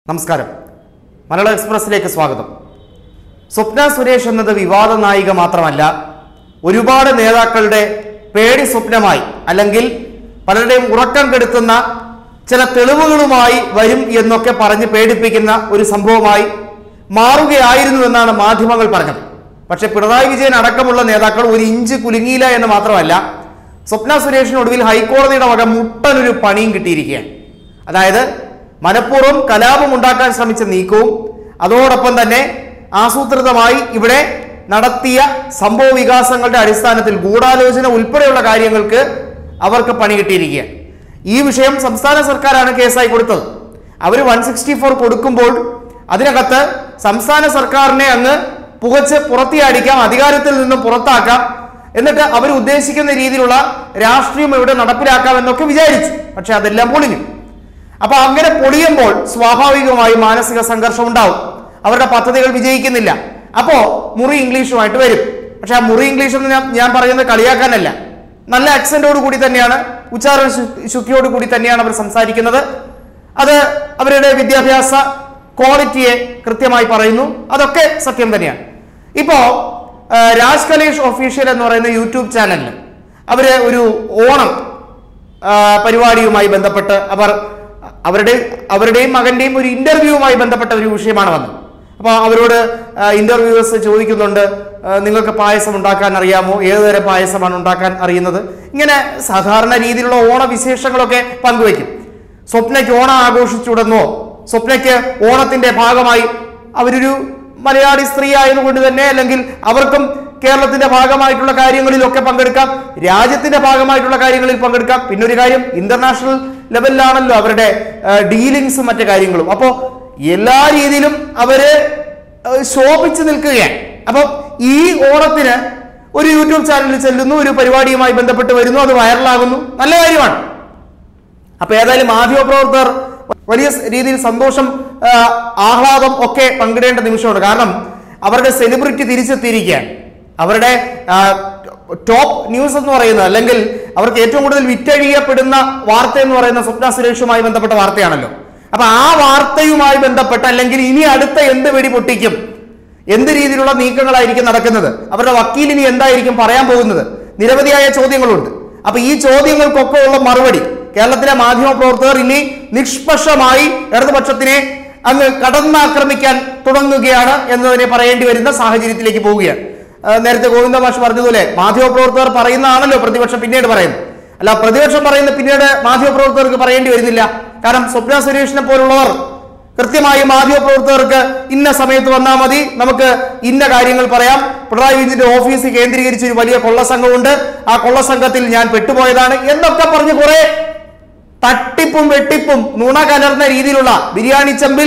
നമസ്കാരം മലയാള എക്സ്പ്രസിലേക്ക് സ്വാഗതം സ്വപ്ന സുരേഷ് എന്നത് വിവാദ നായിക മാത്രമല്ല ഒരുപാട് നേതാക്കളുടെ പേടി സ്വപ്നമായി അല്ലെങ്കിൽ പലരുടെയും ഉറക്കം കെടുത്തുന്ന ചില തെളിവുകളുമായി വരും എന്നൊക്കെ പറഞ്ഞ് പേടിപ്പിക്കുന്ന ഒരു സംഭവമായി മാറുകയായിരുന്നു എന്നാണ് മാധ്യമങ്ങൾ പറഞ്ഞത് പക്ഷെ പിണറായി വിജയൻ അടക്കമുള്ള നേതാക്കൾ ഒരു ഇഞ്ച് കുലുങ്ങിയില്ല എന്ന് മാത്രമല്ല സ്വപ്ന സുരേഷിന് ഒടുവിൽ ഹൈക്കോടതിയുടെ വക മുട്ടനൊരു പണിയും കിട്ടിയിരിക്കുകയാണ് അതായത് മനഃപൂർവ്വം കലാപം ഉണ്ടാക്കാൻ ശ്രമിച്ച നീക്കവും അതോടൊപ്പം തന്നെ ആസൂത്രിതമായി ഇവിടെ നടത്തിയ സംഭവ വികാസങ്ങളുടെ അടിസ്ഥാനത്തിൽ ഗൂഢാലോചന ഉൾപ്പെടെയുള്ള കാര്യങ്ങൾക്ക് അവർക്ക് പണി കിട്ടിയിരിക്കുകയാണ് ഈ വിഷയം സംസ്ഥാന സർക്കാരാണ് കേസായി കൊടുത്തത് അവർ വൺ സിക്സ്റ്റി ഫോർ കൊടുക്കുമ്പോൾ അതിനകത്ത് സംസ്ഥാന സർക്കാരിനെ അങ്ങ് പുകച്ച് പുറത്തിയാടിക്കാം അധികാരത്തിൽ നിന്ന് പുറത്താക്കാം എന്നിട്ട് അവർ ഉദ്ദേശിക്കുന്ന രീതിയിലുള്ള രാഷ്ട്രീയം ഇവിടെ നടപ്പിലാക്കാം എന്നൊക്കെ വിചാരിച്ചു പക്ഷെ അതെല്ലാം പൊളിഞ്ഞു അപ്പൊ അങ്ങനെ പൊളിയുമ്പോൾ സ്വാഭാവികമായും മാനസിക സംഘർഷം ഉണ്ടാവും അവരുടെ പദ്ധതികൾ വിജയിക്കുന്നില്ല അപ്പോ മുറി ഇംഗ്ലീഷുമായിട്ട് വരും പക്ഷെ ആ മുറി ഇംഗ്ലീഷ് എന്ന് ഞാൻ ഞാൻ പറയുന്നത് കളിയാക്കാനല്ല നല്ല അക്സന്റോട് കൂടി തന്നെയാണ് ഉച്ചാരണ ശു- ശുദ്ധിയോട് കൂടി തന്നെയാണ് അവർ സംസാരിക്കുന്നത് അത് അവരുടെ വിദ്യാഭ്യാസ ക്വാളിറ്റിയെ കൃത്യമായി പറയുന്നു അതൊക്കെ സത്യം തന്നെയാണ് ഇപ്പോ ആ, രാജ് കലേഷ് ഒഫീഷ്യൽ എന്ന് പറയുന്ന യൂട്യൂബ് ചാനലിൽ അവര് ഒരു ഓണം ആ, പരിപാടിയുമായി ബന്ധപ്പെട്ട് അവർ അവരുടെ അവരുടെയും മകന്റെയും ഒരു ഇന്റർവ്യൂവുമായി ബന്ധപ്പെട്ട ഒരു വിഷയമാണ് വന്നത് അപ്പോൾ അവരോട് ഇന്റർവ്യൂവേഴ്സ് ചോദിക്കുന്നുണ്ട് ആ, നിങ്ങൾക്ക് പായസം ഉണ്ടാക്കാൻ അറിയാമോ ഏതുതരം പായസമാണ് ഉണ്ടാക്കാൻ അറിയുന്നത് ഇങ്ങനെ സാധാരണ രീതിയിലുള്ള ഓണവിശേഷങ്ങളൊക്കെ പങ്കുവയ്ക്കും സ്വപ്നയ്ക്ക് ഓണം ആഘോഷിച്ചുടന്നോ സ്വപ്നയ്ക്ക് ഓണത്തിന്റെ ഭാഗമായി അവരൊരു മലയാളി സ്ത്രീ ആയതുകൊണ്ട് തന്നെ അല്ലെങ്കിൽ അവർക്കും കേരളത്തിന്റെ ഭാഗമായിട്ടുള്ള കാര്യങ്ങളിലൊക്കെ പങ്കെടുക്കാം രാജ്യത്തിന്റെ ഭാഗമായിട്ടുള്ള കാര്യങ്ങളിൽ പങ്കെടുക്കാം പിന്നെ ഒരു കാര്യം ഇന്റർനാഷണൽ ലെവലിലാണല്ലോ അവരുടെ ഡീലിങ്സും മറ്റു കാര്യങ്ങളും അപ്പോൾ എല്ലാ രീതിയിലും അവര് ഏഹ്, ശോഭിച്ചു നിൽക്കുകയാണ് അപ്പം ഈ ഓണത്തിന് ഒരു യൂട്യൂബ് ചാനലിൽ ചെല്ലുന്നു ഒരു പരിപാടിയുമായി ബന്ധപ്പെട്ട് വരുന്നു അത് വൈറലാകുന്നു നല്ല കാര്യമാണ് അപ്പൊ ഏതായാലും മാധ്യമപ്രവർത്തകർ വലിയ സ് രീതിയിൽ സന്തോഷം ആ, ആഹ്ലാദം ഒക്കെ പങ്കിടേണ്ട നിമിഷമുണ്ട് കാരണം അവരുടെ സെലിബ്രിറ്റി തിരിച്ചെത്തിയിരിക്കുകയാണ് അവരുടെ ആ, ടോപ്പ് ന്യൂസ് എന്ന് പറയുന്നത് അല്ലെങ്കിൽ അവർക്ക് ഏറ്റവും കൂടുതൽ വിറ്റഴിയപ്പെടുന്ന വാർത്ത എന്ന് പറയുന്ന സ്വപ്ന സുരേഷുമായി ബന്ധപ്പെട്ട വാർത്തയാണല്ലോ അപ്പൊ ആ വാർത്തയുമായി ബന്ധപ്പെട്ട് അല്ലെങ്കിൽ ഇനി അടുത്ത എന്ത് വെടി പൊട്ടിക്കും എന്ത് രീതിയിലുള്ള നീക്കങ്ങളായിരിക്കും നടക്കുന്നത് അവരുടെ വക്കീൽ ഇനി എന്തായിരിക്കും പറയാൻ പോകുന്നത് നിരവധിയായ ചോദ്യങ്ങളുണ്ട് അപ്പൊ ഈ ചോദ്യങ്ങൾക്കൊക്കെ ഉള്ള മറുപടി കേരളത്തിലെ മാധ്യമ പ്രവർത്തകർ ഇനി നിഷ്പക്ഷമായി ഇടതുപക്ഷത്തിനെ അങ്ങ് കടന്നാക്രമിക്കാൻ തുടങ്ങുകയാണ് എന്നതിനെ പറയേണ്ടി വരുന്ന സാഹചര്യത്തിലേക്ക് പോവുകയാണ് ആ, നേരത്തെ ഗോവിന്ദ മാഷ് പറഞ്ഞതുപോലെ മാധ്യമ പ്രവർത്തകർ പറയുന്നതാണല്ലോ പ്രതിപക്ഷം പിന്നീട് പറയുന്നത് അല്ല പ്രതിപക്ഷം പറയുന്ന പിന്നീട് മാധ്യമ പ്രവർത്തകർക്ക് പറയേണ്ടി വരുന്നില്ല കാരണം സ്വപ്ന സുരേഷിനെ പോലുള്ളവർ കൃത്യമായി മാധ്യമപ്രവർത്തകർക്ക് ഇന്ന സമയത്ത് വന്നാൽ മതി നമുക്ക് ഇന്ന കാര്യങ്ങൾ പറയാം പിണറായി വിജയന്റെ ഓഫീസ് കേന്ദ്രീകരിച്ച് ഒരു വലിയ കൊള്ളസംഘമുണ്ട് ആ കൊള്ളസംഘത്തിൽ ഞാൻ പെട്ടുപോയതാണ് എന്നൊക്കെ പറഞ്ഞ് കുറെ തട്ടിപ്പും വെട്ടിപ്പും നുണ കലർന്ന രീതിയിലുള്ള ബിരിയാണി ചെമ്പിൽ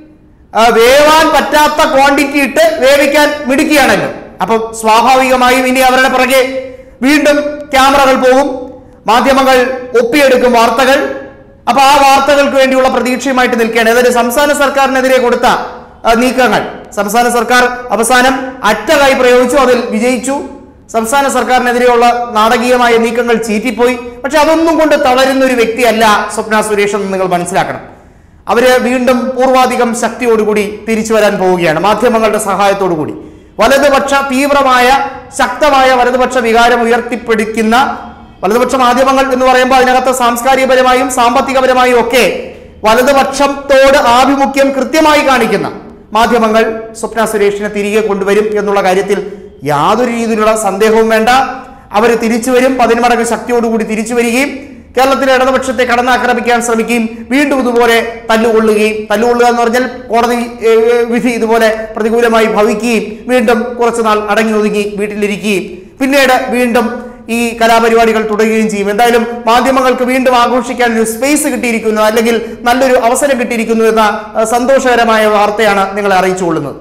ആ, വേവാൻ പറ്റാത്ത ക്വാണ്ടിറ്റി ഇട്ട് വേവിക്കാൻ മിടുക്കിയാണല്ലോ അപ്പൊ സ്വാഭാവികമായും ഇനി അവരുടെ പുറകെ വീണ്ടും ക്യാമറകൾ പോകും മാധ്യമങ്ങൾ ഒപ്പിയെടുക്കും വാർത്തകൾ അപ്പൊ ആ വാർത്തകൾക്ക് വേണ്ടിയുള്ള പ്രതീക്ഷയുമായിട്ട് നിൽക്കുകയാണ് ഏതായാലും സംസ്ഥാന സർക്കാരിനെതിരെ കൊടുത്ത ആ, നീക്കങ്ങൾ സംസ്ഥാന സർക്കാർ അവസാനം അറ്റകായി പ്രയോഗിച്ചു അതിൽ വിജയിച്ചു സംസ്ഥാന സർക്കാരിനെതിരെയുള്ള നാടകീയമായ നീക്കങ്ങൾ ചീറ്റിപ്പോയി പക്ഷെ അതൊന്നും കൊണ്ട് തളരുന്ന ഒരു വ്യക്തിയല്ല സ്വപ്ന സുരേഷ് എന്ന് നിങ്ങൾ മനസ്സിലാക്കണം അവര് വീണ്ടും പൂർവാധികം ശക്തിയോടുകൂടി തിരിച്ചു വരാൻ പോവുകയാണ് മാധ്യമങ്ങളുടെ സഹായത്തോടു കൂടി വലതുപക്ഷ തീവ്രമായ ശക്തമായ വലതുപക്ഷ വികാരം ഉയർത്തിപ്പിടിക്കുന്ന വലതുപക്ഷ മാധ്യമങ്ങൾ എന്ന് പറയുമ്പോൾ അതിനകത്ത് സാംസ്കാരികപരമായും സാമ്പത്തികപരമായും ഒക്കെ വലതുപക്ഷത്തോട് ആഭിമുഖ്യം കൃത്യമായി കാണിക്കുന്ന മാധ്യമങ്ങൾ സ്വപ്ന സുരേഷിനെ തിരികെ കൊണ്ടുവരും എന്നുള്ള കാര്യത്തിൽ യാതൊരു രീതിയിലുള്ള സന്ദേഹവും വേണ്ട അവർ തിരിച്ചു വരും പതിന്മടങ്ങ് ശക്തിയോടുകൂടി തിരിച്ചു വരികയും കേരളത്തിലെ ഇടതുപക്ഷത്തെ കടന്നാക്രമിക്കാൻ ശ്രമിക്കുകയും വീണ്ടും ഇതുപോലെ തല്ലുകൊള്ളുകയും തല്ലുകൊള്ളുക എന്ന് പറഞ്ഞാൽ കോടതി ഏഹ്, വിധി ഇതുപോലെ പ്രതികൂലമായി ഭവിക്കുകയും വീണ്ടും കുറച്ചുനാൾ അടങ്ങി ഒതുങ്ങി വീട്ടിലിരിക്കുകയും പിന്നീട് വീണ്ടും ഈ കലാപരിപാടികൾ തുടരുകയും ചെയ്യും എന്തായാലും മാധ്യമങ്ങൾക്ക് വീണ്ടും ആഘോഷിക്കാൻ ഒരു സ്പേസ് കിട്ടിയിരിക്കുന്നു അല്ലെങ്കിൽ നല്ലൊരു അവസരം കിട്ടിയിരിക്കുന്നു എന്ന അഹ്, സന്തോഷകരമായ വാർത്തയാണ് നിങ്ങളെ അറിയിച്ചുകൊള്ളുന്നത്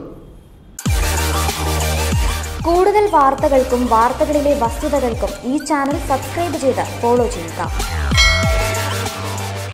കൂടുതൽ വാർത്തകൾക്കും വാർത്തകളിലെ വസ്തുതകൾക്കും ഈ ചാനൽ സബ്സ്ക്രൈബ് ചെയ്ത് ഫോളോ ചെയ്യുക